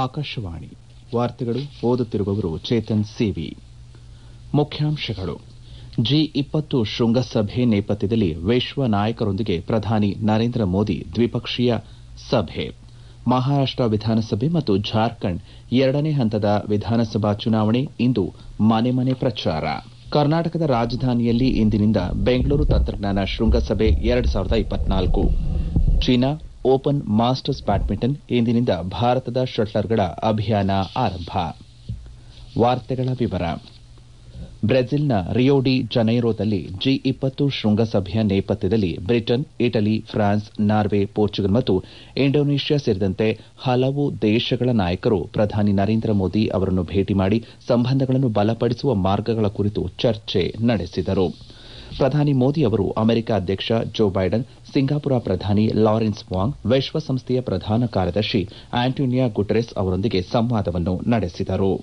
ಆಕಾಶವಾಣಿ ವಾರ್ತೆಗಳು ಓದುತ್ತಿರುವವರು ಚೇತನ್ ಸಿವಿ ಮುಖ್ಯಾಂಶಗಳು ಜಿ ಇಪ್ಪತ್ತು ಶೃಂಗಸಭೆ ನೇಪಥ್ಯದಲ್ಲಿ ವಿಶ್ವ ನಾಯಕರೊಂದಿಗೆ ಪ್ರಧಾನಿ ನರೇಂದ್ರ ಮೋದಿ ದ್ವಿಪಕ್ಷೀಯ ಸಭೆ ಮಹಾರಾಷ್ಟ ವಿಧಾನಸಭೆ ಮತ್ತು ಜಾರ್ಖಂಡ್ ಎರಡನೇ ಹಂತದ ವಿಧಾನಸಭಾ ಚುನಾವಣೆ ಇಂದು ಮನೆ ಮನೆ ಪ್ರಚಾರ ಕರ್ನಾಟಕದ ರಾಜಧಾನಿಯಲ್ಲಿ ಇಂದಿನಿಂದ ಬೆಂಗಳೂರು ತಂತ್ರಜ್ಞಾನ ಶೃಂಗಸಭೆ ಎರಡು ಸಾವಿರದ ಇಪ್ಪತ್ನಾಲ್ಕು ಚೀನಾ ಓಪನ್ ಮಾಸ್ಟರ್ಸ್ ಬ್ಯಾಡ್ಮಿಂಟನ್ ಇಂದಿನಿಂದ ಭಾರತದ ಶಟ್ಲರ್ಗಳ ಅಭಿಯಾನ ಆರಂಭ ವಾರ್ತೆಗಳ ವಿವರ ಬ್ರೆಜಿಲ್ನ ರಿಯೋ ಡಿ ಜನೈರೋದಲ್ಲಿ ಜಿ ಇಪ್ಪತ್ತು ಶೃಂಗಸಭೆಯ ನೇಪಥ್ಯದಲ್ಲಿ Britain Italy France Norway Portugal ಮತ್ತು ಇಂಡೋನೇಷ್ಯಾ ಸೇರಿದಂತೆ ಹಲವು ದೇಶಗಳ ನಾಯಕರು ಪ್ರಧಾನಿ ನರೇಂದ್ರ ಮೋದಿ ಅವರನ್ನು ಭೇಟಿ ಮಾಡಿ ಸಂಬಂಧಗಳನ್ನು ಬಲಪಡಿಸುವ ಮಾರ್ಗಗಳ ಕುರಿತು ಚರ್ಚೆ ನಡೆಸಿದರು ಪ್ರಧಾನಿ ಮೋದಿ ಅವರು ಅಮೆರಿಕ ಅಧ್ಯಕ್ಷ ಜೋ ಬೈಡನ್ ಸಿಂಗಾಪುರ ಪ್ರಧಾನಿ ಲಾರೆನ್ಸ್ ವಾಂಗ್ ವಿಶ್ವಸಂಸ್ಥೆಯ ಪ್ರಧಾನ ಕಾರ್ಯದರ್ಶಿ ಆಂಟೋನಿಯಾ ಗುಟೆರೆಸ್ ಅವರೊಂದಿಗೆ ಸಂವಾದವನ್ನು ನಡೆಸಿದರು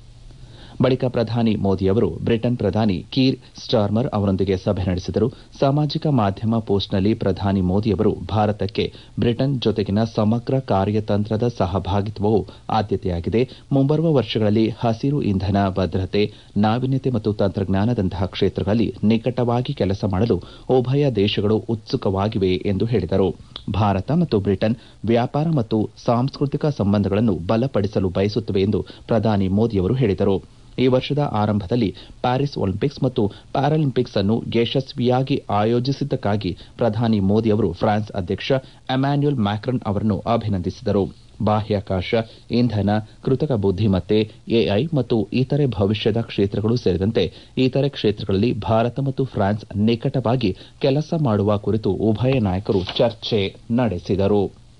ಬಳಿಕ ಪ್ರಧಾನಿ ಮೋದಿ ಅವರು ಬ್ರಿಟನ್ ಪ್ರಧಾನಿ ಕೀರ್ ಸ್ಟಾರ್ಮರ್ ಅವರೊಂದಿಗೆ ಸಭೆ ನಡೆಸಿದರು ಸಾಮಾಜಿಕ ಮಾಧ್ಯಮ ಪೋಸ್ಟ್ನಲ್ಲಿ ಪ್ರಧಾನಿ ಮೋದಿ ಅವರು ಭಾರತಕ್ಕೆ ಬ್ರಿಟನ್ ಜೊತೆಗಿನ ಸಮಗ್ರ ಕಾರ್ಯತಂತ್ರದ ಸಹಭಾಗಿತ್ವವು ಆದ್ಯತೆಯಾಗಿದೆ ಮುಂಬರುವ ವರ್ಷಗಳಲ್ಲಿ ಹಸಿರು ಇಂಧನ ಭದ್ರತೆ ನಾವೀನ್ಯತೆ ಮತ್ತು ತಂತ್ರಜ್ಞಾನದಂತಹ ಕ್ಷೇತ್ರಗಳಲ್ಲಿ ನಿಕಟವಾಗಿ ಕೆಲಸ ಮಾಡಲು ಉಭಯ ದೇಶಗಳು ಉತ್ಸುಕವಾಗಿವೆ ಎಂದು ಹೇಳಿದರು ಭಾರತ ಮತ್ತು ಬ್ರಿಟನ್ ವ್ಯಾಪಾರ ಮತ್ತು ಸಾಂಸ್ಕೃತಿಕ ಸಂಬಂಧಗಳನ್ನು ಬಲಪಡಿಸಲು ಬಯಸುತ್ತವೆ ಎಂದು ಪ್ರಧಾನಿ ಮೋದಿಯವರು ಹೇಳಿದರು ಈ ವರ್ಷದ ಆರಂಭದಲ್ಲಿ ಪ್ಯಾರಿಸ್ ಒಲಿಂಪಿಕ್ಸ್ ಮತ್ತು ಪ್ಯಾರಾಲಿಂಪಿಕ್ಸ್ ಅನ್ನು ಯಶಸ್ವಿಯಾಗಿ ಆಯೋಜಿಸಿದ್ದಕ್ಕಾಗಿ ಪ್ರಧಾನಿ ಮೋದಿ ಅವರು ಫ್ರಾನ್ಸ್ ಅಧ್ಯಕ್ಷ ಎಮ್ಯಾನ್ಯುಯಲ್ ಮ್ಯಾಕ್ರನ್ ಅವರನ್ನು ಅಭಿನಂದಿಸಿದರು ಬಾಹ್ಯಾಕಾಶ ಇಂಧನ ಕೃತಕ ಬುದ್ದಿಮತ್ತೆ ಎಐ ಮತ್ತು ಇತರೆ ಭವಿಷ್ಯದ ಕ್ಷೇತ್ರಗಳು ಸೇರಿದಂತೆ ಇತರೆ ಕ್ಷೇತ್ರಗಳಲ್ಲಿ ಭಾರತ ಮತ್ತು ಫ್ರಾನ್ಸ್ ನಿಕಟವಾಗಿ ಕೆಲಸ ಮಾಡುವ ಕುರಿತು ಉಭಯ ನಾಯಕರು ಚರ್ಚೆ ನಡೆಸಿದರು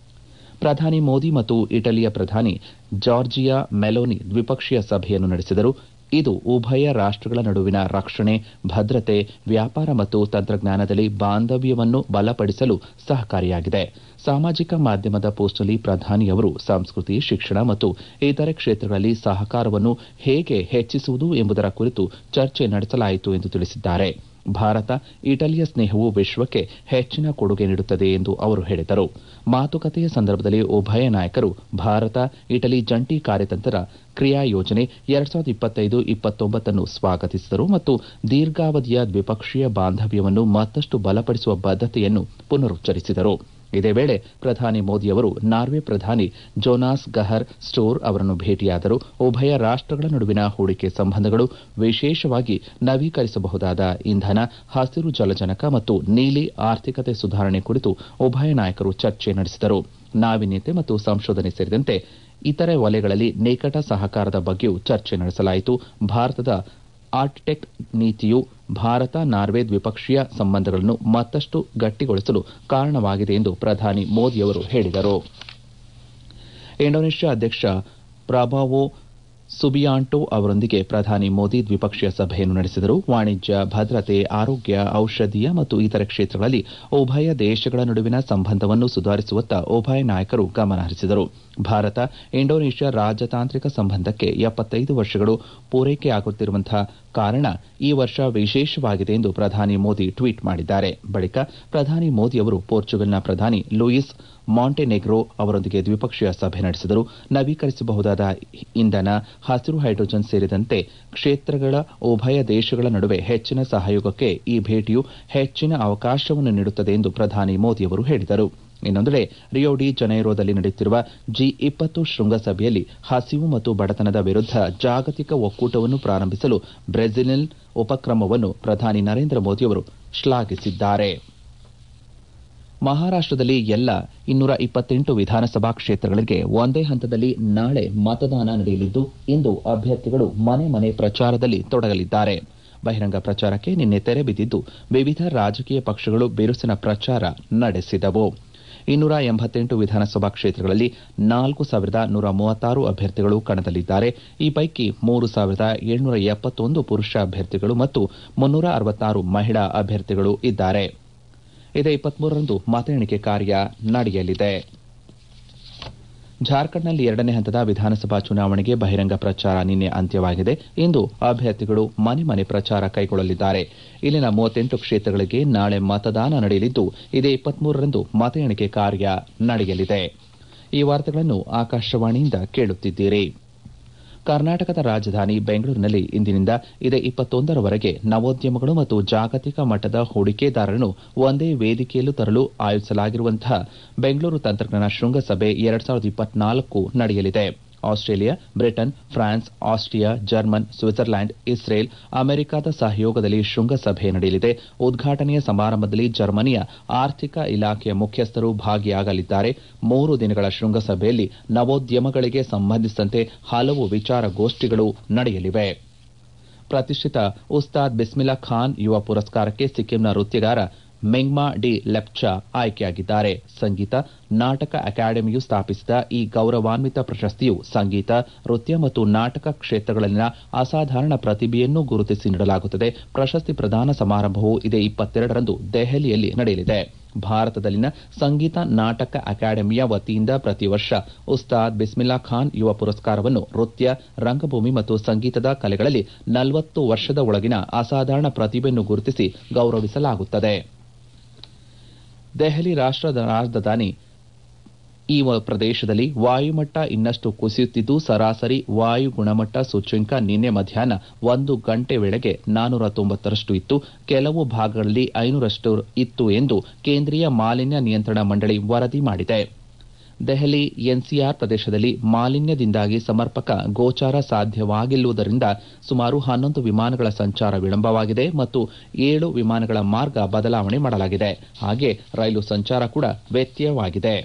ಪ್ರಧಾನಿ ಮೋದಿ ಮತ್ತು ಇಟಲಿಯ ಪ್ರಧಾನಿ ಜಾರ್ಜಿಯಾ ಮೆಲೋನಿ ದ್ವಿಪಕ್ಷೀಯ ಸಭೆಯನ್ನು ನಡೆಸಿದರು ಇದು ಉಭಯ ರಾಷ್ಟಗಳ ನಡುವಿನ ರಕ್ಷಣೆ ಭದ್ರತೆ ವ್ಯಾಪಾರ ಮತ್ತು ತಂತ್ರಜ್ಞಾನದಲ್ಲಿ ಬಾಂಧವ್ಯವನ್ನು ಬಲಪಡಿಸಲು ಸಹಕಾರಿಯಾಗಿದೆ ಸಾಮಾಜಿಕ ಮಾಧ್ಯಮದ ಪೋಸ್ಟ್ನಲ್ಲಿ ಪ್ರಧಾನಿಯವರು ಸಂಸ್ಕೃತಿ ಶಿಕ್ಷಣ ಮತ್ತು ಇತರೆ ಕ್ಷೇತ್ರಗಳಲ್ಲಿ ಸಹಕಾರವನ್ನು ಹೇಗೆ ಹೆಚ್ಚಿಸುವುದು ಎಂಬುದರ ಕುರಿತು ಚರ್ಚೆ ನಡೆಸಲಾಯಿತು ಎಂದು ತಿಳಿಸಿದ್ದಾರೆ ಭಾರತ ಇಟಲಿಯ ಸ್ನೇಹವು ವಿಶ್ವಕ್ಕೆ ಹೆಚ್ಚಿನ ಕೊಡುಗೆ ನೀಡುತ್ತದೆ ಎಂದು ಅವರು ಹೇಳಿದರು ಮಾತುಕತೆಯ ಸಂದರ್ಭದಲ್ಲಿ ಉಭಯ ನಾಯಕರು ಭಾರತ ಇಟಲಿ ಜಂಟಿ ಕಾರ್ಯತಂತ್ರ ಕ್ರಿಯಾ ಯೋಜನೆ ಎರಡ್ ಸಾವಿರದ ಇಪ್ಪತ್ತೈದು ಇಪ್ಪತ್ತೊಂಬತ್ತನ್ನು ಸ್ವಾಗತಿಸಿದರು ಮತ್ತು ದೀರ್ಘಾವಧಿಯ ದ್ವಿಪಕ್ಷೀಯ ಬಾಂಧವ್ಯವನ್ನು ಮತ್ತಷ್ಟು ಬಲಪಡಿಸುವ ಬದ್ಧತೆಯನ್ನು ಪುನರುಚ್ಚರಿಸಿದರು ಇದೇ ವೇಳೆ ಪ್ರಧಾನಿ ಮೋದಿ ಅವರು ನಾರ್ವೆ ಪ್ರಧಾನಿ ಜೋನಾಸ್ ಗಹರ್ ಸ್ಟೋರ್ ಅವರನ್ನು ಭೇಟಿಯಾದರು ಉಭಯ ರಾಷ್ಟಗಳ ನಡುವಿನ ಹೂಡಿಕೆ ಸಂಬಂಧಗಳು ವಿಶೇಷವಾಗಿ ನವೀಕರಿಸಬಹುದಾದ ಇಂಧನ ಹಸಿರು ಜಲಜನಕ ಮತ್ತು ನೀಲಿ ಆರ್ಥಿಕತೆ ಸುಧಾರಣೆ ಕುರಿತು ಉಭಯ ನಾಯಕರು ಚರ್ಚೆ ನಡೆಸಿದರು ನಾವೀನ್ಯತೆ ಮತ್ತು ಸಂಶೋಧನೆ ಸೇರಿದಂತೆ ಇತರೆ ವಲಯಗಳಲ್ಲಿ ನಿಕಟ ಸಹಕಾರದ ಬಗ್ಗೆಯೂ ಚರ್ಚೆ ನಡೆಸಲಾಯಿತು ಭಾರತದ ಆರ್ಟಿಟೆಕ್ಟ್ ನೀತಿಯು ಭಾರತ ನಾರ್ವೆ ದ್ವಿಪಕ್ಷೀಯ ಸಂಬಂಧಗಳನ್ನು ಮತ್ತಷ್ಟು ಗಟ್ಟಿಗೊಳಿಸಲು ಕಾರಣವಾಗಿದೆ ಎಂದು ಪ್ರಧಾನಿ ಮೋದಿಯವರು ಹೇಳಿದರು ಇಂಡೋನೇಷ್ಯಾ ಅಧ್ಯಕ್ಷ ಪ್ರಭಾವೋ ಸುಬಿಯಾಂಟೋ ಅವರೊಂದಿಗೆ ಪ್ರಧಾನಿ ಮೋದಿ ದ್ವಿಪಕ್ಷೀಯ ಸಭೆಯನ್ನು ನಡೆಸಿದರು ವಾಣಿಜ್ಯ ಭದ್ರತೆ ಆರೋಗ್ಯ ಔಷಧೀಯ ಮತ್ತು ಇತರೆ ಕ್ಷೇತ್ರಗಳಲ್ಲಿ ಉಭಯ ದೇಶಗಳ ನಡುವಿನ ಸಂಬಂಧವನ್ನು ಸುಧಾರಿಸುವತ್ತ ಉಭಯ ನಾಯಕರು ಗಮನ ಹರಿಸಿದರು ಭಾರತ ಇಂಡೋನೇಷ್ಯಾ ರಾಜತಾಂತ್ರಿಕ ಸಂಬಂಧಕ್ಕೆ ಎಪ್ಪತ್ತೈದು ವರ್ಷಗಳು ಪೂರೈಕೆಯಾಗುತ್ತಿರುವಂತಹ ಕಾರಣ ಈ ವರ್ಷ ವಿಶೇಷವಾಗಿದೆ ಎಂದು ಪ್ರಧಾನಿ ಮೋದಿ ಟ್ವೀಟ್ ಮಾಡಿದ್ದಾರೆ ಬಳಿಕ ಪ್ರಧಾನಿ ಮೋದಿ ಅವರು ಪೋರ್ಚುಗಲ್ನ ಪ್ರಧಾನಿ ಲೂಯಿಸ್ ಮಾಂಟೆನೆಗ್ರೋ ಅವರೊಂದಿಗೆ ದ್ವಿಪಕ್ಷೀಯ ಸಭೆ ನಡೆಸಿದರು ನವೀಕರಿಸಬಹುದಾದ ಇಂಧನ ಹಸಿರು ಹೈಡ್ರೋಜನ್ ಸೇರಿದಂತೆ ಕ್ಷೇತ್ರಗಳ ಉಭಯ ದೇಶಗಳ ನಡುವೆ ಹೆಚ್ಚಿನ ಸಹಯೋಗಕ್ಕೆ ಈ ಭೇಟಿಯು ಹೆಚ್ಚಿನ ಅವಕಾಶವನ್ನು ನೀಡುತ್ತದೆ ಎಂದು ಪ್ರಧಾನಿ ಮೋದಿಯವರು ಹೇಳಿದರು ಇನ್ನೊಂದೆಡೆ ರಿಯೋ ಡಿ ಜನೈರೋದಲ್ಲಿ ನಡೆಯುತ್ತಿರುವ ಜಿ ಇಪ್ಪತ್ತು ಶೃಂಗಸಭೆಯಲ್ಲಿ ಹಸಿವು ಮತ್ತು ಬಡತನದ ವಿರುದ್ಧ ಜಾಗತಿಕ ಒಕ್ಕೂಟವನ್ನು ಪ್ರಾರಂಭಿಸಲು ಬ್ರೆಜಿಲ್ ಉಪಕ್ರಮವನ್ನು ಪ್ರಧಾನಿ ನರೇಂದ್ರ ಮೋದಿಯವರು ಶ್ಲಾಘಿಸಿದ್ದಾರೆ ಮಹಾರಾಷ್ಟದಲ್ಲಿ ಎಲ್ಲ ಇನ್ನೂರ ಇಪ್ಪತ್ತೆಂಟು ವಿಧಾನಸಭಾ ಕ್ಷೇತ್ರಗಳಿಗೆ ಒಂದೇ ಹಂತದಲ್ಲಿ ನಾಳೆ ಮತದಾನ ನಡೆಯಲಿದ್ದು ಇಂದು ಅಭ್ಯರ್ಥಿಗಳು ಮನೆ ಮನೆ ಪ್ರಚಾರದಲ್ಲಿ ತೊಡಗಲಿದ್ದಾರೆ ಬಹಿರಂಗ ಪ್ರಚಾರಕ್ಕೆ ನಿನ್ನೆ ತೆರೆ ಬಿದ್ದಿದ್ದು ವಿವಿಧ ರಾಜಕೀಯ ಪಕ್ಷಗಳು ಬಿರುಸಿನ ಪ್ರಚಾರ ನಡೆಸಿದವು ಇನ್ನೂರ ಎಂಬತ್ತೆಂಟು ವಿಧಾನಸಭಾ ಕ್ಷೇತ್ರಗಳಲ್ಲಿ ನಾಲ್ಕು ಸಾವಿರದ ನೂರ ಮೂವತ್ತಾರು ಅಭ್ಯರ್ಥಿಗಳು ಕಣದಲ್ಲಿದ್ದಾರೆ ಈ ಪೈಕಿ ಮೂರು ಸಾವಿರದ ಏಳ್ನೂರ ಎಪ್ಪತ್ತೊಂದು ಪುರುಷ ಅಭ್ಯರ್ಥಿಗಳು ಮತ್ತು ಮುನ್ನೂರ ಅರವತ್ತಾರು ಮಹಿಳಾ ಅಭ್ಯರ್ಥಿಗಳು ಇದ್ದಾರೆ ಇದೇ ಇಪ್ಪತ್ಮೂರರಂದು ಮತ ಎಣಿಕೆ ಕಾರ್ಯ ನಡೆಯಲಿದೆ ಜಾರ್ಖಂಡ್ನಲ್ಲಿ ಎರಡನೇ ಹಂತದ ವಿಧಾನಸಭಾ ಚುನಾವಣೆಗೆ ಬಹಿರಂಗ ಪ್ರಚಾರ ನಿನ್ನೆ ಅಂತ್ಯವಾಗಿದೆ ಇಂದು ಅಭ್ಯರ್ಥಿಗಳು ಮನೆ ಮನೆ ಪ್ರಚಾರ ಕೈಗೊಳ್ಳಲಿದ್ದಾರೆ ಇಲ್ಲಿನ ಮೂವತ್ತೆಂಟು ಕ್ಷೇತ್ರಗಳಿಗೆ ನಾಳೆ ಮತದಾನ ನಡೆಯಲಿದ್ದು ಇದೇ ಇಪ್ಪತ್ಮೂರರಂದು ಮತ ಎಣಿಕೆ ಕಾರ್ಯ ನಡೆಯಲಿದೆ ಈ ವಾರ್ತೆಗಳನ್ನು ಆಕಾಶವಾಣಿಯಿಂದ ಕೇಳುತ್ತಿದ್ದೀರಿ ಕರ್ನಾಟಕದ ರಾಜಧಾನಿ ಬೆಂಗಳೂರಿನಲ್ಲಿ ಇಂದಿನಿಂದ ಇದೇ ಇಪ್ಪತ್ತೊಂದರವರೆಗೆ ನವೋದ್ಯಮಗಳು ಮತ್ತು ಜಾಗತಿಕ ಮಟ್ಟದ ಹೂಡಿಕೆದಾರರನ್ನು ಒಂದೇ ವೇದಿಕೆಯಲ್ಲೂ ತರಲು ಆಯೋಜಿಸಲಾಗಿರುವಂತಹ ಬೆಂಗಳೂರು ತಂತ್ರಜ್ಞಾನ ಶೃಂಗಸಭೆ ಎರಡ್ ಸಾವಿರದ ಇಪ್ಪತ್ನಾಲ್ಕು ನಡೆಯಲಿದೆ Australia Britain France Austria German Switzerland Israel ಅಮೆರಿಕದ ಸಹಯೋಗದಲ್ಲಿ ಶೃಂಗಸಭೆ ನಡೆಯಲಿದೆ ಉದ್ಘಾಟನೆಯ ಸಮಾರಂಭದಲ್ಲಿ ಜರ್ಮನಿಯ ಆರ್ಥಿಕ ಇಲಾಖೆಯ ಮುಖ್ಯಸ್ಥರು ಭಾಗಿಯಾಗಲಿದ್ದಾರೆ ಮೂರು ದಿನಗಳ ಶೃಂಗಸಭೆಯಲ್ಲಿ ನವೋದ್ಯಮಗಳಿಗೆ ಸಂಬಂಧಿಸಿದಂತೆ ಹಲವು ವಿಚಾರಗೋಷ್ಠಿಗಳು ನಡೆಯಲಿವೆ ಪ್ರತಿಷ್ಠಿತ ಉಸ್ತಾದ್ ಬಿಸ್ಮಿಲ್ಲಾ ಖಾನ್ ಯುವ ಪುರಸ್ಕಾರಕ್ಕೆ ಸಿಕ್ಕಿಂನ ನೃತ್ಯಗಾರ ಮೆಂಗ್ಮಾ ಡಿ ಲೆಪ್ಚಾ ಆಯ್ಕೆಯಾಗಿದ್ದಾರೆ ಸಂಗೀತ ನಾಟಕ ಅಕಾಡೆಮಿಯು ಸ್ಥಾಪಿಸಿದ ಈ ಗೌರವಾನ್ವಿತ ಪ್ರಶಸ್ತಿಯು ಸಂಗೀತ ನೃತ್ಯ ಮತ್ತು ನಾಟಕ ಕ್ಷೇತ್ರಗಳಲ್ಲಿನ ಅಸಾಧಾರಣ ಪ್ರತಿಭೆಯನ್ನು ಗುರುತಿಸಿ ನೀಡಲಾಗುತ್ತದೆ ಪ್ರಶಸ್ತಿ ಪ್ರದಾನ ಸಮಾರಂಭವು ಇದೇ ಇಪ್ಪತ್ತೆರಡರಂದು ದೆಹಲಿಯಲ್ಲಿ ನಡೆಯಲಿದೆ ಭಾರತದಲ್ಲಿನ ಸಂಗೀತ ನಾಟಕ ಅಕಾಡೆಮಿಯ ವತಿಯಿಂದ ಪ್ರತಿ ವರ್ಷ ಉಸ್ತಾದ್ ಬಿಸ್ಮಿಲ್ಲಾ ಖಾನ್ ಯುವ ಪುರಸ್ಕಾರವನ್ನು ನೃತ್ಯ ರಂಗಭೂಮಿ ಮತ್ತು ಸಂಗೀತದ ಕಲೆಗಳಲ್ಲಿ ನಲವತ್ತು ವರ್ಷದ ಒಳಗಿನ ಅಸಾಧಾರಣ ಪ್ರತಿಭೆಯನ್ನು ಗುರುತಿಸಿ ಗೌರವಿಸಲಾಗುತ್ತದೆ ದೆಹಲಿ ರಾಷ್ಟ್ರದ ರಾಜಧಾನಿ ಈ ಪ್ರದೇಶದಲ್ಲಿ ವಾಯುಮಟ್ಟ ಇನ್ನಷ್ಟು ಕುಸಿಯುತ್ತಿದ್ದು ಸರಾಸರಿ ವಾಯು ಗುಣಮಟ್ಟ ಸೂಚ್ಯಂಕ ನಿನ್ನೆ ಮಧ್ಯಾಹ್ನ ಒಂದು ಗಂಟೆ ವೇಳೆಗೆ ನಾನೂರ ತೊಂಬತ್ತರಷ್ಟು ಇತ್ತು ಕೆಲವು ಭಾಗಗಳಲ್ಲಿ ಐನೂರಷ್ಟು ಇತ್ತು ಎಂದು ಕೇಂದ್ರೀಯ ಮಾಲಿನ್ಯ ನಿಯಂತ್ರಣ ಮಂಡಳಿ ವರದಿ ಮಾಡಿದೆ ದೆಹಲಿ ಎನ್ಸಿಆರ್ ಪ್ರದೇಶದಲ್ಲಿ ಮಾಲಿನ್ಯದಿಂದಾಗಿ ಸಮರ್ಪಕ ಗೋಚಾರ ಸಾಧ್ಯವಾಗಿಲ್ಲುವುದರಿಂದ ಸುಮಾರು ಹನ್ನೊಂದು ವಿಮಾನಗಳ ಸಂಚಾರ ವಿಳಂಬವಾಗಿದೆ ಮತ್ತು ಏಳು ವಿಮಾನಗಳ ಮಾರ್ಗ ಬದಲಾವಣೆ ಮಾಡಲಾಗಿದೆ ಹಾಗೆ ರೈಲು ಸಂಚಾರ ಕೂಡ ವ್ಯತ್ಯಯವಾಗಿದೆ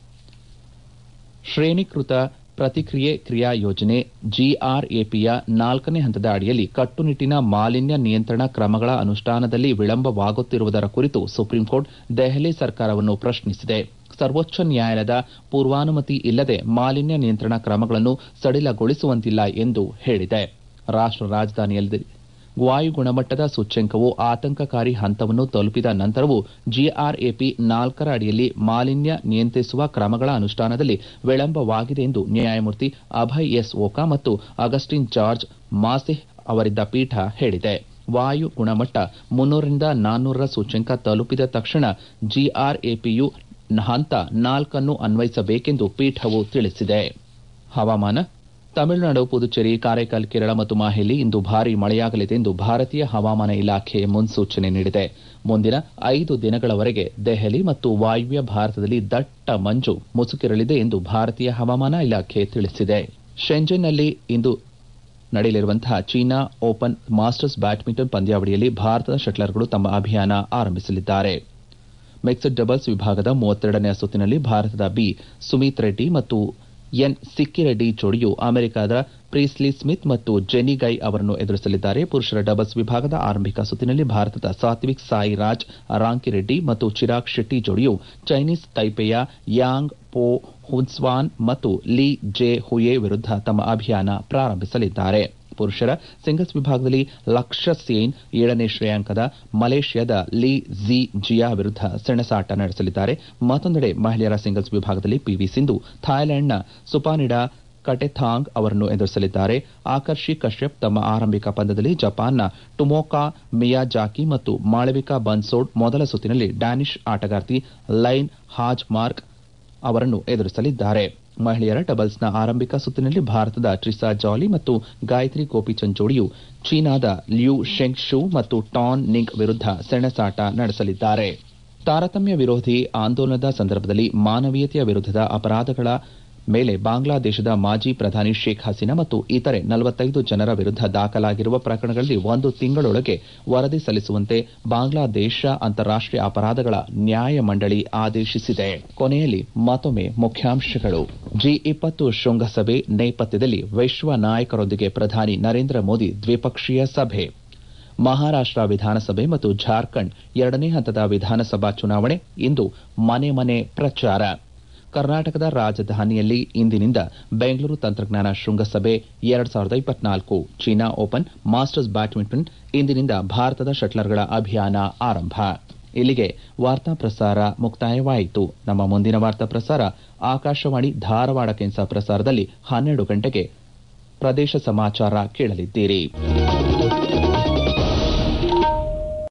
ಶ್ರೇಣೀಕೃತ ಪ್ರತಿಕ್ರಿಯೆ ಕ್ರಿಯಾ ಯೋಜನೆ ಜಿಆರ್ಎಪಿಯ ನಾಲ್ಕನೇ ಹಂತದ ಅಡಿಯಲ್ಲಿ ಕಟ್ಟುನಿಟ್ಟಿನ ಮಾಲಿನ್ಯ ನಿಯಂತ್ರಣ ಕ್ರಮಗಳ ಅನುಷ್ಠಾನದಲ್ಲಿ ವಿಳಂಬವಾಗುತ್ತಿರುವುದರ ಕುರಿತು ಸುಪ್ರೀಂಕೋರ್ಟ್ ದೆಹಲಿ ಸರ್ಕಾರವನ್ನು ಪ್ರಶ್ನಿಸಿದೆ ಸರ್ವೋಚ್ಚ ನ್ಯಾಯಾಲಯದ ಪೂರ್ವಾನುಮತಿ ಇಲ್ಲದೆ ಮಾಲಿನ್ಯ ನಿಯಂತ್ರಣ ಕ್ರಮಗಳನ್ನು ಸಡಿಲಗೊಳಿಸುವಂತಿಲ್ಲ ಎಂದು ಹೇಳಿದೆ ರಾಷ್ಟ್ರ ರಾಜಧಾನಿಯಲ್ಲಿ ವಾಯು ಗುಣಮಟ್ಟದ ಸೂಚ್ಯಂಕವು ಆತಂಕಕಾರಿ ಹಂತವನ್ನು ತಲುಪಿದ ನಂತರವೂ ಜಿಆರ್ಎಪಿ ನಾಲ್ಕರ ಅಡಿಯಲ್ಲಿ ಮಾಲಿನ್ಯ ನಿಯಂತ್ರಿಸುವ ಕ್ರಮಗಳ ಅನುಷ್ಠಾನದಲ್ಲಿ ವಿಳಂಬವಾಗಿದೆ ಎಂದು ನ್ಯಾಯಮೂರ್ತಿ ಅಭಯ್ ಎಸ್ ಓಕಾ ಮತ್ತು ಅಗಸ್ಟಿನ್ ಜಾರ್ಜ್ ಮಾಸಿಹ್ ಅವರಿದ್ದ ಪೀಠ ಹೇಳಿದೆ ವಾಯು ಗುಣಮಟ್ಟ ಮುನ್ನೂರರಿಂದ ನಾನ್ನೂರರ ಸೂಚ್ಯಂಕ ತಲುಪಿದ ತಕ್ಷಣ ಜಿಆರ್ಎಪಿಯು ಹಂತ ನಾಲ್ಕನ್ನು ಅನ್ವಯಿಸಬೇಕೆಂದು ಪೀಠವು ತಿಳಿಸಿದೆ ಹವಾಮಾನ ತಮಿಳುನಾಡು ಪುದುಚೇರಿ ಕಾರೈಕಲ್ ಕೇರಳ ಮತ್ತು ಮಾಹೆಲಿ ಇಂದು ಭಾರೀ ಮಳೆಯಾಗಲಿದೆ ಎಂದು ಭಾರತೀಯ ಹವಾಮಾನ ಇಲಾಖೆ ಮುನ್ಸೂಚನೆ ನೀಡಿದೆ ಮುಂದಿನ ಐದು ದಿನಗಳವರೆಗೆ ದೆಹಲಿ ಮತ್ತು ವಾಯುವ್ಯ ಭಾರತದಲ್ಲಿ ದಟ್ಟ ಮಂಜು ಮುಸುಕಿರಲಿದೆ ಎಂದು ಭಾರತೀಯ ಹವಾಮಾನ ಇಲಾಖೆ ತಿಳಿಸಿದೆ ಶೆಂಜನ್ನಲ್ಲಿ ಇಂದು ನಡೆಯಲಿರುವಂತಹ ಚೀನಾ ಓಪನ್ ಮಾಸ್ಟರ್ಸ್ ಬ್ಯಾಡ್ಮಿಂಟನ್ ಪಂದ್ಯಾವಳಿಯಲ್ಲಿ ಭಾರತದ ಶಟ್ಲರ್ಗಳು ತಮ್ಮ ಅಭಿಯಾನ ಆರಂಭಿಸಲಿದ್ದಾರೆ ಮಿಕ್ಸ್ಡ್ ಡಬಲ್ಸ್ ವಿಭಾಗದ ಮೂವತ್ತೆರಡನೇ ಸುತ್ತಿನಲ್ಲಿ ಭಾರತದ ಬಿ ಸುಮಿತ್ ರೆಡ್ಡಿ ಮತ್ತು ಎನ್ ಸಿಕ್ಕಿರೆಡ್ಡಿ ಜೋಡಿಯು ಅಮೆರಿಕದ ಪ್ರೀಸ್ಲಿ ಸ್ಮಿತ್ ಮತ್ತು ಜೆನಿ ಗೈ ಅವರನ್ನು ಎದುರಿಸಲಿದ್ದಾರೆ ಪುರುಷರ ಡಬಲ್ಸ್ ವಿಭಾಗದ ಆರಂಭಿಕ ಸುತ್ತಿನಲ್ಲಿ ಭಾರತದ ಸಾತ್ವಿಕ್ ಸಾಯಿ ರಾಜ್ ರಾಂಕಿರೆಡ್ಡಿ ಮತ್ತು ಚಿರಾಗ್ ಶೆಟ್ಟಿ ಜೋಡಿಯು ಚೈನೀಸ್ ತೈಪೆಯ ಯಾಂಗ್ ಪೋ ಹುನ್ಸ್ವಾನ್ ಮತ್ತು ಲೀ ಜೆ ಹುಯೆ ವಿರುದ್ಧ ತಮ್ಮ ಅಭಿಯಾನ ಪ್ರಾರಂಭಿಸಲಿದ್ದಾರೆ ಪುರುಷರ ಸಿಂಗಲ್ಸ್ ವಿಭಾಗದಲ್ಲಿ ಲಕ್ಷ್ಯ ಸೇನ್ ಏಳನೇ ಶ್ರೇಯಾಂಕದ ಮಲೇಷ್ಯಾದ ಲೀ ಝಿ ಜಿಯಾ ವಿರುದ್ಧ ಸೆಣಸಾಟ ನಡೆಸಲಿದ್ದಾರೆ ಮತ್ತೊಂದೆಡೆ ಮಹಿಳೆಯರ ಸಿಂಗಲ್ಸ್ ವಿಭಾಗದಲ್ಲಿ ಪಿವಿ ಸಿಂಧು ಥಾಯ್ಲೆಂಡ್ನ ಸುಪಾನಿಡಾ ಕಟೆಥಾಂಗ್ ಅವರನ್ನು ಎದುರಿಸಲಿದ್ದಾರೆ ಆಕರ್ಷಿ ಕಶ್ಯಪ್ ತಮ್ಮ ಆರಂಭಿಕ ಪಂದ್ಯದಲ್ಲಿ ಜಪಾನ್ನ ಟುಮೋಕಾ ಮಿಯಾಜಾಕಿ ಮತ್ತು ಮಾಳವಿಕಾ ಬನ್ಸೋಡ್ ಮೊದಲ ಸುತ್ತಿನಲ್ಲಿ ಡ್ಯಾನಿಶ್ ಆಟಗಾರ್ತಿ ಲೈನ್ ಹಾಜ್ ಮಾರ್ಕ್ ಅವರನ್ನು ಎದುರಿಸಲಿದ್ದಾರೆ ಮಹಿಳೆಯರ ಡಬಲ್ಸ್ನ ಆರಂಭಿಕ ಸುತ್ತಿನಲ್ಲಿ ಭಾರತದ ಟ್ರಿಸಾ ಜಾಲಿ ಮತ್ತು ಗಾಯತ್ರಿ ಗೋಪಿಚಂದ್ ಜೋಡಿಯು ಚೀನಾದ ಲ್ಯೂ ಶೆಂಗ್ ಶೂ ಮತ್ತು ಟಾನ್ ನಿಂಗ್ ವಿರುದ್ಧ ಸೆಣಸಾಟ ನಡೆಸಲಿದ್ದಾರೆ ತಾರತಮ್ಯ ವಿರೋಧಿ ಆಂದೋಲನದ ಸಂದರ್ಭದಲ್ಲಿ ಮಾನವೀಯತೆಯ ವಿರುದ್ಧದ ಅಪರಾಧಗಳ ಮೇಲೆ ಬಾಂಗ್ಲಾದೇಶದ ಮಾಜಿ ಪ್ರಧಾನಿ ಶೇಖ್ ಹಸೀನಾ ಮತ್ತು ಇತರೆ ನಲವತ್ತೈದು ಜನರ ವಿರುದ್ಧ ದಾಖಲಾಗಿರುವ ಪ್ರಕರಣಗಳಲ್ಲಿ ಒಂದು ತಿಂಗಳೊಳಗೆ ವರದಿ ಸಲ್ಲಿಸುವಂತೆ ಬಾಂಗ್ಲಾದೇಶ ಅಂತಾರಾಷ್ಟೀಯ ಅಪರಾಧಗಳ ನ್ಯಾಯಮಂಡಳಿ ಆದೇಶಿಸಿದೆ ಕೊನೆಯಲ್ಲಿ ಮತ್ತೊಮ್ಮೆ ಮುಖ್ಯಾಂಶಗಳು ಜಿ ಇಪ್ಪತ್ತು ಶೃಂಗಸಭೆ ನೇಪಥ್ಯದಲ್ಲಿ ವಿಶ್ವ ನಾಯಕರೊಂದಿಗೆ ಪ್ರಧಾನಿ ನರೇಂದ್ರ ಮೋದಿ ದ್ವಿಪಕ್ಷೀಯ ಸಭೆ ಮಹಾರಾಷ್ಟ್ರ ವಿಧಾನಸಭೆ ಮತ್ತು ಜಾರ್ಖಂಡ್ ಎರಡನೇ ಹಂತದ ವಿಧಾನಸಭಾ ಚುನಾವಣೆ ಇಂದು ಮನೆ ಮನೆ ಪ್ರಚಾರ ಕರ್ನಾಟಕದ ರಾಜಧಾನಿಯಲ್ಲಿ ಇಂದಿನಿಂದ ಬೆಂಗಳೂರು ತಂತ್ರಜ್ಞಾನ ಶೃಂಗಸಭೆ ಎರಡ್ ಸಾವಿರದ ಇಪ್ಪತ್ನಾಲ್ಕು ಚೀನಾ ಓಪನ್ ಮಾಸ್ಟರ್ಸ್ ಬ್ಯಾಡ್ಮಿಂಟನ್ ಇಂದಿನಿಂದ ಭಾರತದ ಶಟ್ಲರ್ಗಳ ಅಭಿಯಾನ ಆರಂಭ ಇಲ್ಲಿಗೆ ವಾರ್ತಾ ಪ್ರಸಾರ ಮುಕ್ತಾಯವಾಯಿತು ನಮ್ಮ ಮುಂದಿನ ವಾರ್ತಾ ಪ್ರಸಾರ ಆಕಾಶವಾಣಿ ಧಾರವಾಡ ಕೇಂದ್ರ ಪ್ರಸಾರದಲ್ಲಿ ಹನ್ನೆರಡು ಗಂಟೆಗೆ ಪ್ರದೇಶ ಸಮಾಚಾರ ಕೇಳಲಿದ್ದೀರಿ